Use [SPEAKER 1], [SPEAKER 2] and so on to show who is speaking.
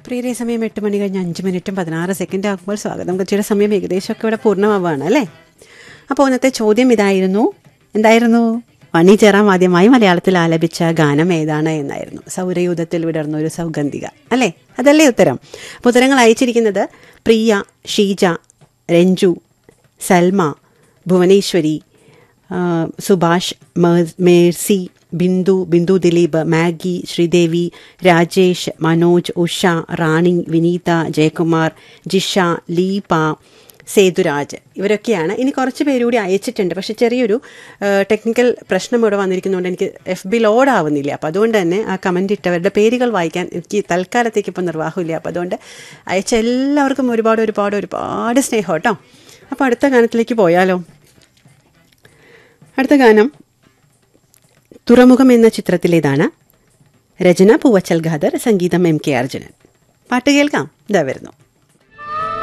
[SPEAKER 1] പ്രിയരെ സമയം എട്ട് മണി കഴിഞ്ഞ് അഞ്ച് മിനിറ്റും പതിനാറ് സെക്കൻഡ് ആകുമ്പോൾ സ്വാഗതം കൊച്ചിയുടെ സമയം ഏകദേശമൊക്കെ ഇവിടെ പൂർണ്ണമാവുകയാണ് അല്ലേ അപ്പോൾ ഇന്നത്തെ ചോദ്യം ഇതായിരുന്നു എന്തായിരുന്നു വണി ചേറാം ആദ്യമായി മലയാളത്തിൽ ആലപിച്ച ഗാനം ഏതാണ് എന്നായിരുന്നു സൗരയൂഥത്തിൽ വിടർന്ന ഒരു സൗഗന്ധിക അല്ലേ അതല്ലേ ഉത്തരം അപ്പോൾ ഉത്തരങ്ങൾ അയച്ചിരിക്കുന്നത് പ്രിയ ഷീജ രഞ്ജു സൽമ ഭുവനേശ്വരി ആ, സുഭാഷ് മേ- മേഴ്സി ബിന്ദു ബിന്ദു ദിലീപ് മാഗി ശ്രീദേവി രാജേഷ് മനോജ് ഉഷ റാണി വിനീത ജയകുമാർ ജിഷ ലീപ സേതുരാജ് ഇവരൊക്കെയാണ് ഇനി കുറച്ച് പേര് കൂടി അയച്ചിട്ടുണ്ട് പക്ഷെ ചെറിയൊരു ടെക്നിക്കൽ പ്രശ്നം ഇവിടെ വന്നിരിക്കുന്നതുകൊണ്ട് എനിക്ക് എഫ് ബി ലോഡ് ആവുന്നില്ല അപ്പോൾ അതുകൊണ്ട് തന്നെ ആ കമൻ്റ് ഇട്ടവരുടെ പേരുകൾ വായിക്കാൻ എനിക്ക് തൽക്കാലത്തേക്ക് ഇപ്പോൾ നിർവാഹമില്ല അപ്പോൾ അതുകൊണ്ട് അയച്ച എല്ലാവർക്കും ഒരുപാട് ഒരുപാട് ഒരുപാട് സ്നേഹം കേട്ടോ അപ്പോൾ അടുത്ത ഗാനത്തിലേക്ക് പോയാലോ അടുത്ത ഗാനം തുറമുഖം എന്ന ചിത്രത്തിലേതാണ് രചന പൂവച്ചൽ ഖാദർ സംഗീതം എം കെ അർജുനൻ പാട്ട് കേൾക്കാം ഇതാ വരുന്നു